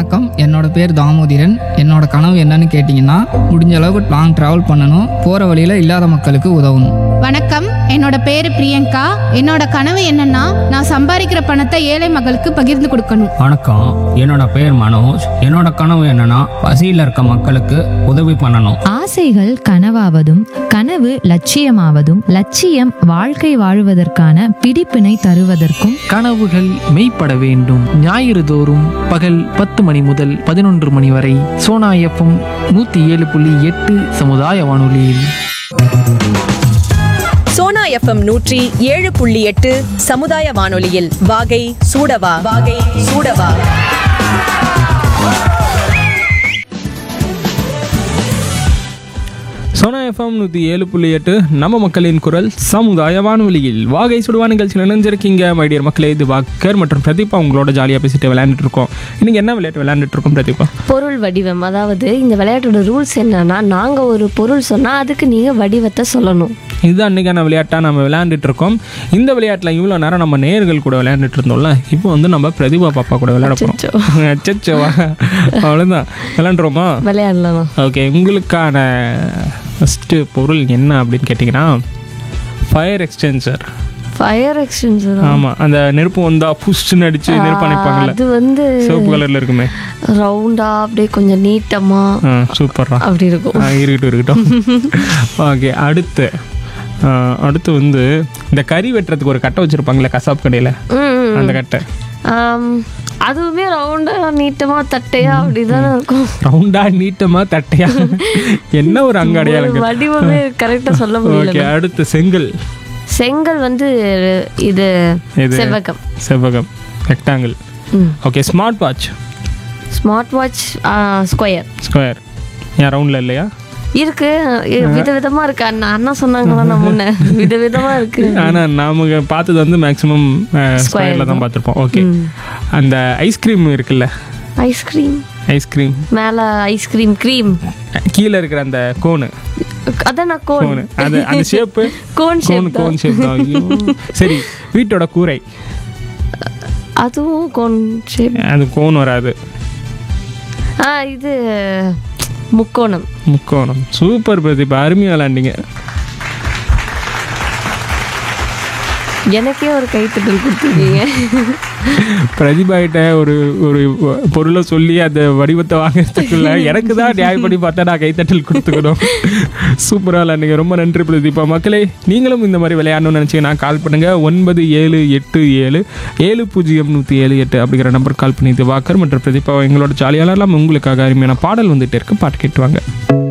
வணக்கம் என்னோட பேர் தாமோதிரன் என்னோட கனவு என்னன்னு கேட்டிங்கன்னா முடிஞ்ச அளவுக்கு லாங் ட்ராவல் பண்ணணும் போகிற வழியில் இல்லாத மக்களுக்கு உதவணும் வணக்கம் என்னோட பேரு பிரியங்கா என்னோட கனவு என்னன்னா நான் சம்பாதிக்கிற பணத்தை ஏழை மக்களுக்கு பகிர்ந்து கொடுக்கணும் வணக்கம் என்னோட பேர் மனோஜ் என்னோட கனவு என்னன்னா பசியில் இருக்க மக்களுக்கு உதவி பண்ணணும் ஆசைகள் கனவாவதும் கனவு லட்சியமாவதும் லட்சியம் வாழ்க்கை வாழுவதற்கான பிடிப்பினை தருவதற்கும் கனவுகள் மெய்ப்பட வேண்டும் ஞாயிறு தோறும் பகல் பத்து மணி முதல் பதினொன்று மணி வரை சோனா எஃப்எம் நூற்றி ஏழு புள்ளி எட்டு சமுதாய வானொலியில் சோனா எஃப்எம் நூற்றி ஏழு புள்ளி எட்டு சமுதாய வானொலியில் வாகை சூடவா வாகை சூடவா சோனா எஃப்எம் நூற்றி ஏழு புள்ளி எட்டு நம்ம மக்களின் குரல் சமுதாய வானொலியில் வாகை சுடுவா நிகழ்ச்சியில் இணைஞ்சிருக்கீங்க மைடியர் மக்களே இது வாக்கர் மற்றும் பிரதீபா உங்களோட ஜாலியாக பேசிட்டு விளையாண்டுட்டு இருக்கோம் இன்னைக்கு என்ன விளையாட்டு விளையாண்டுட்டு இருக்கோம் பிரதீபா பொருள் வடிவம் அதாவது இந்த விளையாட்டோட ரூல்ஸ் என்னன்னா நாங்க ஒரு பொருள் சொன்னா அதுக்கு நீங்க வடிவத்தை சொல்லணும் இதுதான் அன்றைக்கான விளையாட்டாக நம்ம விளையாண்டுட்டு இருக்கோம் இந்த விளையாட்டில் இவ்வளோ நேரம் நம்ம நேர்கள் கூட விளையாண்டுட்டு இருந்தோம்ல இப்போ வந்து நம்ம பிரதிபா பாப்பா கூட விளையாட போகிறோம் அச்சச்சோவா அவ்வளோதான் விளையாண்டுருவோமா விளையாடலாம் ஓகே உங்களுக்கான ஃபஸ்ட்டு பொருள் என்ன அப்படின்னு கேட்டிங்கன்னா ஃபயர் எக்ஸ்டென்சர் ஃபயர் எக்ஸ்டென்சர் ஆமாம் அந்த நெருப்பு வந்தா புஷ்னு அடிச்சு நெருப்பு அணைப்பாங்கல்ல அது வந்து சிவப்பு கலரில் இருக்குமே ரவுண்டா அப்படியே கொஞ்சம் நீட்டமா ஆ சூப்பரா அப்படி இருக்கும் ஆ, இருக்கட்டும் இருக்கட்டும் ஓகே அடுத்து ஆ, அடுத்து வந்து இந்த கறி வெட்டுறதுக்கு ஒரு கட்டை வச்சுருப்பாங்களே கசாப் கடையில் ம், ம். அந்த கட்டை ஆம், அதுவுமே ரவுண்டா நீட்டமா தட்டையா அப்படிதானே இருக்கும் ரவுண்டா நீட்டமா தட்டையா என்ன ஒரு அங்காடியாளுங்க வடிவமே கரெக்டா சொல்ல முடியல ஓகே அடுத்து செங்கல் செங்கல் வந்து இது இது செவ்வகம் செவ்வகம் ரெக்டாங்கிள் ம். Okay smart watch smart watch square square ஏன் ரவுண்டில் இல்லையா இருக்கு இ- விதவிதமா இருக்கு அண்ணா அண்ணா சொன்னாங்களா நான் முன்ன விதவிதமா இருக்கு ஆனால் நாம பார்த்தது வந்து மேக்ஸிமம் ஸ்கொயரில் தான் பார்த்துருப்போம் ஓகே அந்த ஐஸ்கிரீம் இருக்குல்ல ஐஸ்கிரீம் ஐஸ்கிரீம் மேல ஐஸ்கிரீம் க்ரீம் கீழே இருக்கிற அந்த கோனு அதான் நான் கோன் கோனு அது அந்த shape cone cone shape cone shape தான் ஐயோ. சரி வீட்டோட கூரை அதுவும் கோன் ஷேப் அது கோன் வராது ஆ இது முக்கோணம் முக்கோணம் சூப்பர் பிரதீப் அருமையாக விளாண்டிங்க எனக்கே ஒரு கைத்தட்டல் கொடுத்துருக்கீங்க பிரதிபா கிட்ட ஒரு ஒரு பொருளை சொல்லி அந்த வடிவத்தை வாங்குறதுக்குள்ள எனக்கு தான் நியாயப்படி பார்த்தா நான் கைத்தட்டல் கொடுத்துக்கணும் சூப்பராக விளாண்டுங்க ரொம்ப நன்றி பிரதீபா மக்களே நீங்களும் இந்த மாதிரி விளையாடணும்னு நினச்சிங்கன்னா கால் பண்ணுங்கள் ஒன்பது ஏழு எட்டு ஏழு ஏழு பூஜ்ஜியம் நூற்றி ஏழு எட்டு அப்படிங்கிற நம்பர் கால் பண்ணி வாக்கர் மற்றும் பிரதீபா எங்களோட ஜாலியாலாம் உங்களுக்காக அருமையான பாடல் வந்துட்டு இருக்கு பாட்டு கேட்டுவாங்க